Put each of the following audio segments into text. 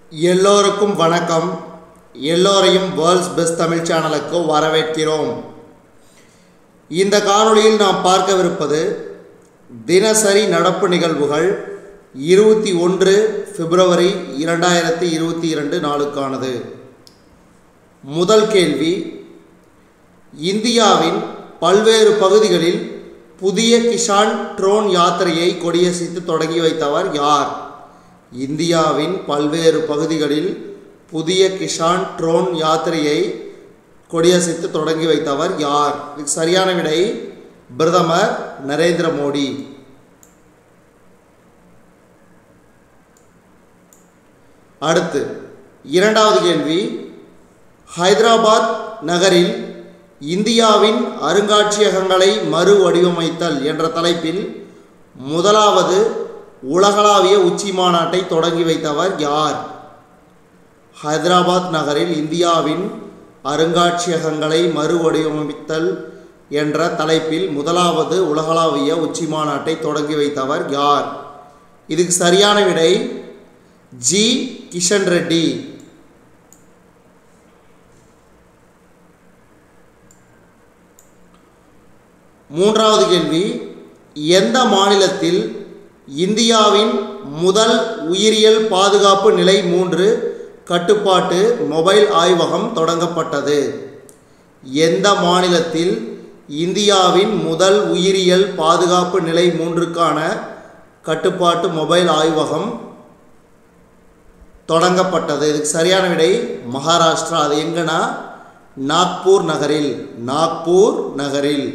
எல்லோருக்கும் வணக்கம் எல்லோரையும் வேர்ல்ட்ஸ் பெஸ்ட் தமிழ் சேனலுக்கு வரவேற்கிறோம் இந்த காணொளியில் நாம் பார்க்கவிருப்பது தினசரி நடப்பு நிகழ்வுகள் இருபத்தி ஒன்று பிப்ரவரி இரண்டாயிரத்தி இருபத்தி இரண்டு நாளுக்கானது முதல் கேள்வி இந்தியாவின் பல்வேறு பகுதிகளில் புதிய கிஷான் ட்ரோன் யாத்திரையை கொடியசைத்து தொடங்கி வைத்தவர் யார் இந்தியாவின் பல்வேறு பகுதிகளில் புதிய கிஷான் ட்ரோன் யாத்திரையை கொடியசைத்து தொடங்கி வைத்தவர் யார் இதுக்கு சரியான விடை பிரதமர் நரேந்திர மோடி அடுத்து இரண்டாவது கேள்வி ஹைதராபாத் நகரில் இந்தியாவின் அருங்காட்சியகங்களை மறு வடிவமைத்தல் என்ற தலைப்பில் முதலாவது உலகளாவிய உச்சி மாநாட்டை தொடங்கி வைத்தவர் யார் ஹைதராபாத் நகரில் இந்தியாவின் அருங்காட்சியகங்களை மறு வடிவமைத்தல் என்ற தலைப்பில் முதலாவது உலகளாவிய உச்சி மாநாட்டை தொடங்கி வைத்தவர் யார் இதுக்கு சரியான விடை ஜி கிஷன் ரெட்டி மூன்றாவது கேள்வி எந்த மாநிலத்தில் இந்தியாவின் முதல் உயிரியல் பாதுகாப்பு நிலை மூன்று கட்டுப்பாட்டு மொபைல் ஆய்வகம் தொடங்கப்பட்டது எந்த மாநிலத்தில் இந்தியாவின் முதல் உயிரியல் பாதுகாப்பு நிலை மூன்றுக்கான கட்டுப்பாட்டு மொபைல் ஆய்வகம் தொடங்கப்பட்டது இதுக்கு சரியான விடை மகாராஷ்டிரா அது எங்கன்னா நாக்பூர் நகரில் நாக்பூர் நகரில்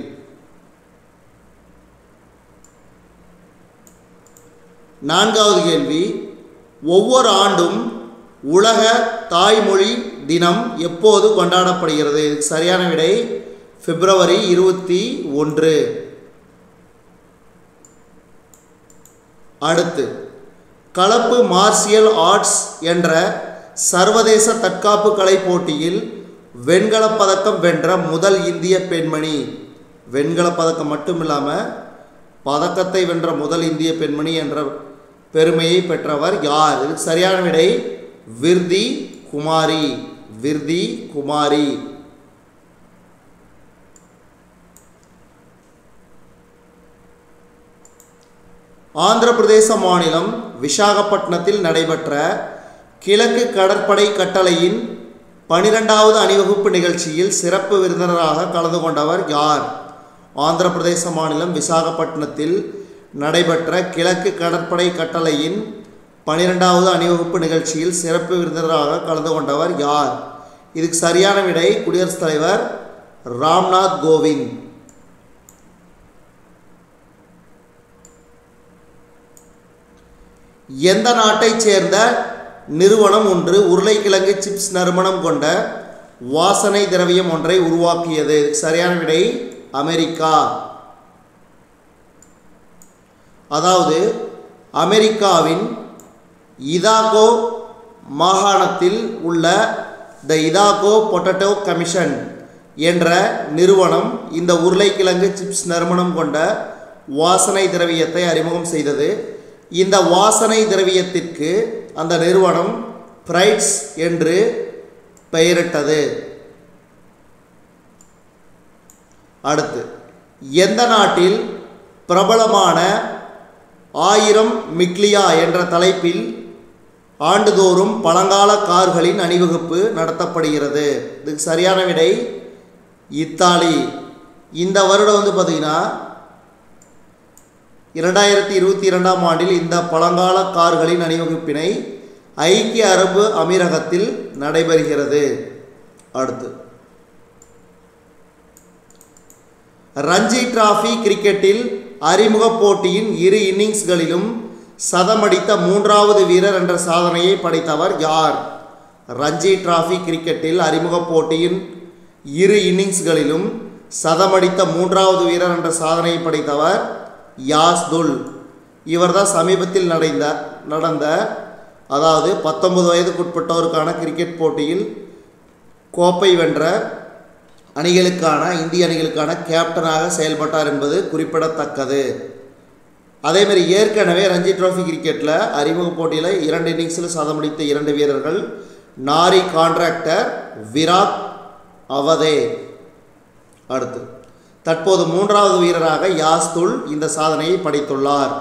நான்காவது கேள்வி ஒவ்வொரு ஆண்டும் உலக தாய்மொழி தினம் எப்போது கொண்டாடப்படுகிறது இதுக்கு சரியான விடை பிப்ரவரி இருபத்தி ஒன்று அடுத்து கலப்பு மார்சியல் ஆர்ட்ஸ் என்ற சர்வதேச தற்காப்பு கலை போட்டியில் வெண்கலப் பதக்கம் வென்ற முதல் இந்திய பெண்மணி வெண்கலப் பதக்கம் மட்டும் இல்லாமல் பதக்கத்தை வென்ற முதல் இந்திய பெண்மணி என்ற பெருமையை பெற்றவர் யார் இதுக்கு சரியான விடை விர்தி குமாரி விர்தி குமாரி ஆந்திர பிரதேச மாநிலம் விசாகப்பட்டினத்தில் நடைபெற்ற கிழக்கு கடற்படை கட்டளையின் பனிரெண்டாவது அணிவகுப்பு நிகழ்ச்சியில் சிறப்பு விருந்தினராக கலந்து கொண்டவர் யார் ஆந்திர பிரதேச மாநிலம் விசாகப்பட்டினத்தில் நடைபெற்ற கிழக்கு கடற்படை கட்டளையின் பனிரெண்டாவது அணிவகுப்பு நிகழ்ச்சியில் சிறப்பு விருந்தினராக கலந்து கொண்டவர் யார் இதுக்கு சரியான விடை குடியரசுத் தலைவர் ராம்நாத் கோவிந்த் எந்த நாட்டைச் சேர்ந்த நிறுவனம் ஒன்று உருளைக்கிழங்கு சிப்ஸ் நறுமணம் கொண்ட வாசனை திரவியம் ஒன்றை உருவாக்கியது சரியான விடை அமெரிக்கா அதாவது அமெரிக்காவின் இதாகோ மாகாணத்தில் உள்ள த இதாகோ பொட்டட்டோ கமிஷன் என்ற நிறுவனம் இந்த உருளைக்கிழங்கு சிப்ஸ் நறுமணம் கொண்ட வாசனை திரவியத்தை அறிமுகம் செய்தது இந்த வாசனை திரவியத்திற்கு அந்த நிறுவனம் பிரைட்ஸ் என்று பெயரிட்டது அடுத்து எந்த நாட்டில் பிரபலமான ஆயிரம் மிக்லியா என்ற தலைப்பில் ஆண்டுதோறும் பழங்கால கார்களின் அணிவகுப்பு நடத்தப்படுகிறது இதுக்கு சரியான விடை இத்தாலி இந்த வருடம் வந்து பார்த்திங்கன்னா இரண்டாயிரத்தி இருபத்தி இரண்டாம் ஆண்டில் இந்த பழங்கால கார்களின் அணிவகுப்பினை ஐக்கிய அரபு அமீரகத்தில் நடைபெறுகிறது அடுத்து ரஞ்சி டிராஃபி கிரிக்கெட்டில் அறிமுக போட்டியின் இரு இன்னிங்ஸ்களிலும் சதமடித்த மூன்றாவது வீரர் என்ற சாதனையை படைத்தவர் யார் ரஞ்சி டிராஃபி கிரிக்கெட்டில் அறிமுக போட்டியின் இரு இன்னிங்ஸ்களிலும் சதமடித்த மூன்றாவது வீரர் என்ற சாதனையை படைத்தவர் யாஸ்துல் இவர் தான் சமீபத்தில் நடந்த நடந்த அதாவது பத்தொன்பது வயதுக்குட்பட்டோருக்கான கிரிக்கெட் போட்டியில் கோப்பை வென்ற அணிகளுக்கான இந்திய அணிகளுக்கான கேப்டனாக செயல்பட்டார் என்பது குறிப்பிடத்தக்கது அதேமாதிரி ஏற்கனவே ரஞ்சி ட்ரோஃபி கிரிக்கெட்டில் அறிமுக போட்டியில் இரண்டு இன்னிங்ஸில் சதமடித்த இரண்டு வீரர்கள் நாரி கான்ட்ராக்டர் விராட் அவதே அடுத்து தற்போது மூன்றாவது வீரராக யாஸ்துல் இந்த சாதனையை படைத்துள்ளார்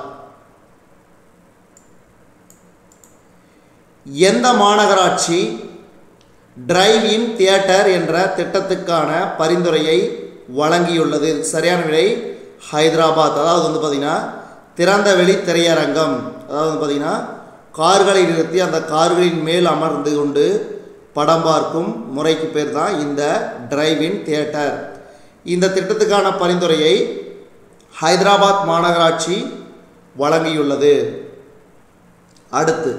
எந்த மாநகராட்சி டிரைவ் இன் தியேட்டர் என்ற திட்டத்துக்கான பரிந்துரையை வழங்கியுள்ளது சரியான விடை ஹைதராபாத் அதாவது வந்து பார்த்திங்கன்னா திறந்த வெளி திரையரங்கம் அதாவது வந்து பார்த்திங்கன்னா கார்களை நிறுத்தி அந்த கார்களின் மேல் அமர்ந்து கொண்டு படம் பார்க்கும் முறைக்கு பேர் தான் இந்த டிரைவ் இன் தியேட்டர் இந்த திட்டத்துக்கான பரிந்துரையை ஹைதராபாத் மாநகராட்சி வழங்கியுள்ளது அடுத்து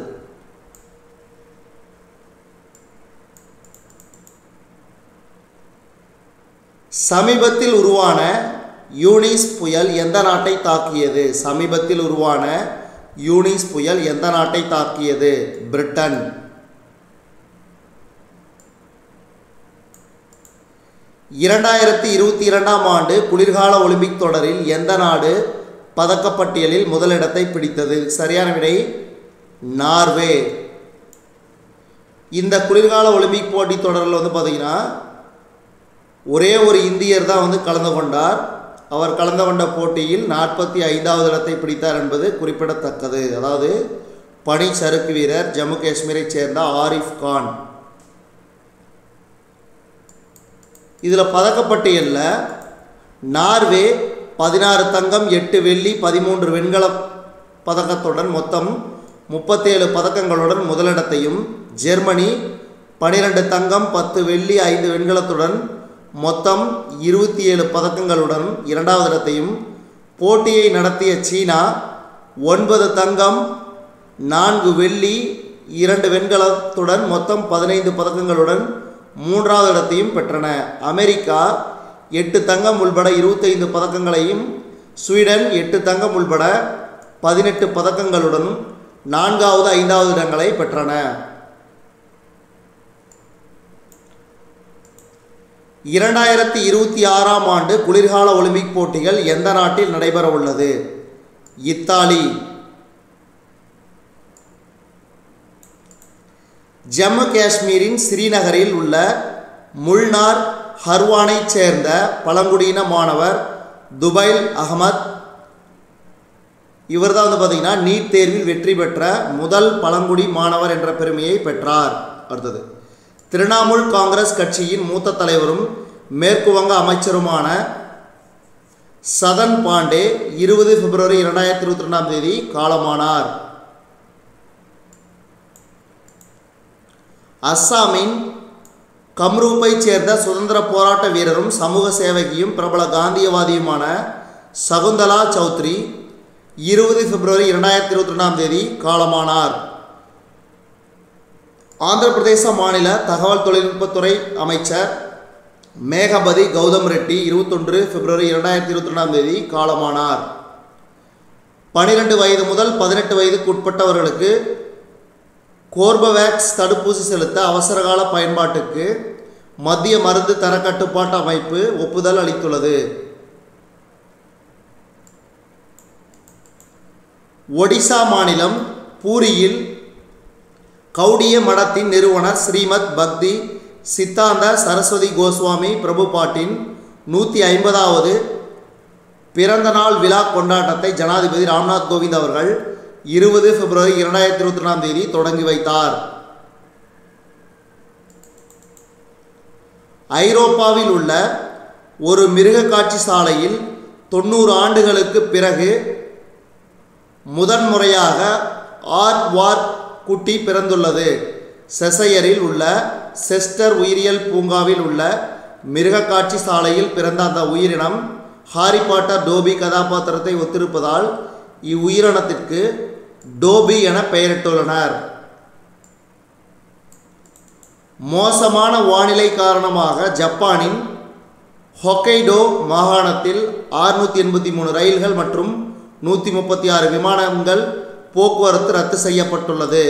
சமீபத்தில் உருவான யூனிஸ் புயல் எந்த நாட்டை தாக்கியது சமீபத்தில் உருவான யூனிஸ் புயல் எந்த நாட்டை தாக்கியது பிரிட்டன் இரண்டாயிரத்தி இருபத்தி இரண்டாம் ஆண்டு குளிர்கால ஒலிம்பிக் தொடரில் எந்த நாடு பதக்கப்பட்டியலில் முதலிடத்தை பிடித்தது சரியான விடை நார்வே இந்த குளிர்கால ஒலிம்பிக் போட்டி தொடரில் வந்து பார்த்திங்கன்னா ஒரே ஒரு இந்தியர் தான் வந்து கலந்து கொண்டார் அவர் கலந்து கொண்ட போட்டியில் நாற்பத்தி ஐந்தாவது இடத்தை பிடித்தார் என்பது குறிப்பிடத்தக்கது அதாவது பனி சறுக்கு வீரர் ஜம்மு காஷ்மீரைச் சேர்ந்த ஆரிஃப் கான் இதில் பதக்கப்பட்டியலில் நார்வே பதினாறு தங்கம் எட்டு வெள்ளி பதிமூன்று வெண்கல பதக்கத்துடன் மொத்தம் முப்பத்தேழு பதக்கங்களுடன் முதலிடத்தையும் ஜெர்மனி பனிரெண்டு தங்கம் பத்து வெள்ளி ஐந்து வெண்கலத்துடன் மொத்தம் இருபத்தி ஏழு பதக்கங்களுடன் இரண்டாவது இடத்தையும் போட்டியை நடத்திய சீனா ஒன்பது தங்கம் நான்கு வெள்ளி இரண்டு வெண்கலத்துடன் மொத்தம் பதினைந்து பதக்கங்களுடன் மூன்றாவது இடத்தையும் பெற்றன அமெரிக்கா எட்டு தங்கம் உள்பட இருபத்தைந்து பதக்கங்களையும் ஸ்வீடன் எட்டு தங்கம் உள்பட பதினெட்டு பதக்கங்களுடன் நான்காவது ஐந்தாவது இடங்களை பெற்றன இரண்டாயிரத்தி இருபத்தி ஆறாம் ஆண்டு குளிர்கால ஒலிம்பிக் போட்டிகள் எந்த நாட்டில் நடைபெற உள்ளது இத்தாலி ஜம்மு காஷ்மீரின் ஸ்ரீநகரில் உள்ள முல்னார் ஹர்வானைச் சேர்ந்த பழங்குடியின மாணவர் துபைல் அகமத் இவர் தான் வந்து பார்த்தீங்கன்னா நீட் தேர்வில் வெற்றி பெற்ற முதல் பழங்குடி மாணவர் என்ற பெருமையை பெற்றார் அடுத்தது திரிணாமுல் காங்கிரஸ் கட்சியின் மூத்த தலைவரும் மேற்கு வங்க அமைச்சருமான சதன் பாண்டே இருபது பிப்ரவரி இரண்டாயிரத்தி இருபத்தி ரெண்டாம் தேதி காலமானார் அஸ்ஸாமின் கம்ரூப்பைச் சேர்ந்த சுதந்திர போராட்ட வீரரும் சமூக சேவகியும் பிரபல காந்தியவாதியுமான சகுந்தலா சௌத்ரி இருபது பிப்ரவரி இரண்டாயிரத்தி இருபத்தி ரெண்டாம் தேதி காலமானார் ஆந்திர பிரதேச மாநில தகவல் தொழில்நுட்பத்துறை அமைச்சர் மேகபதி கௌதம் ரெட்டி இருபத்தொன்று பிப்ரவரி இரண்டாயிரத்தி இருபத்தி ரெண்டாம் தேதி காலமானார் பனிரெண்டு வயது முதல் பதினெட்டு வயதுக்கு உட்பட்டவர்களுக்கு கோர்பவேக்ஸ் தடுப்பூசி செலுத்த அவசரகால பயன்பாட்டுக்கு மத்திய மருந்து தர கட்டுப்பாட்டு அமைப்பு ஒப்புதல் அளித்துள்ளது ஒடிசா மாநிலம் பூரியில் கௌடிய மடத்தின் நிறுவனர் ஸ்ரீமத் பக்தி சித்தாந்த சரஸ்வதி கோஸ்வாமி பிரபுபாட்டின் நூற்றி ஐம்பதாவது பிறந்த நாள் விழா கொண்டாட்டத்தை ஜனாதிபதி ராம்நாத் கோவிந்த் அவர்கள் இருபது பிப்ரவரி இரண்டாயிரத்தி இருபத்தி ரெண்டாம் தேதி தொடங்கி வைத்தார் ஐரோப்பாவில் உள்ள ஒரு மிருக காட்சி சாலையில் தொண்ணூறு ஆண்டுகளுக்கு பிறகு முதன்முறையாக ஆர்ட் வார் குட்டி பிறந்துள்ளது செசையரில் உள்ள செஸ்டர் உயிரியல் பூங்காவில் உள்ள மிருகக்காட்சி சாலையில் பிறந்த அந்த உயிரினம் ஹாரி பாட்டர் டோபி கதாபாத்திரத்தை ஒத்திருப்பதால் இவ்வுயிரினத்திற்கு டோபி என பெயரிட்டுள்ளனர் மோசமான வானிலை காரணமாக ஜப்பானின் ஹொக்கைடோ மாகாணத்தில் ஆறுநூற்றி எண்பத்தி மூணு ரயில்கள் மற்றும் நூற்றி முப்பத்தி ஆறு விமானங்கள் போக்குவரத்து ரத்து செய்யப்பட்டுள்ளது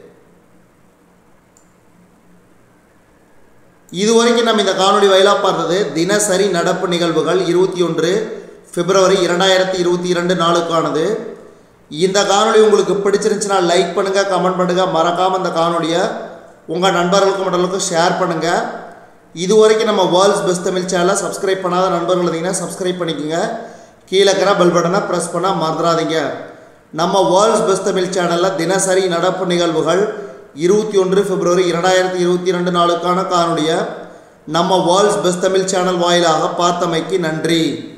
இதுவரைக்கும் நம்ம இந்த காணொளி வயலாக பார்த்தது தினசரி நடப்பு நிகழ்வுகள் இருபத்தி ஒன்று பிப்ரவரி இரண்டாயிரத்தி இருபத்தி இரண்டு நாளுக்கானது இந்த காணொளி உங்களுக்கு பிடிச்சிருந்துச்சுன்னா லைக் பண்ணுங்கள் கமெண்ட் பண்ணுங்கள் மறக்காமல் இந்த காணொளியை உங்கள் நண்பர்களுக்கும் மற்றவர்களுக்கும் ஷேர் பண்ணுங்கள் இது வரைக்கும் நம்ம வேர்ல்ட்ஸ் பெஸ்ட் தமிழ் சேனலை சப்ஸ்கிரைப் பண்ணாத நண்பர்கள் இருந்தீங்கன்னா சப்ஸ்கிரைப் பண்ணிக்கோங்க கீழே இருக்கிற பெல் பட்டனை ப்ரெஸ் பண்ண மறந்துடாதீங்க நம்ம வேர்ல்ட்ஸ் பெஸ்ட் தமிழ் சேனலில் தினசரி நடப்பு நிகழ்வுகள் இருபத்தி ஒன்று பிப்ரவரி இரண்டாயிரத்தி இருபத்தி ரெண்டு நாளுக்கான காணொலியை நம்ம வேர்ல்ட்ஸ் பெஸ்ட் தமிழ் சேனல் வாயிலாக பார்த்தமைக்கு நன்றி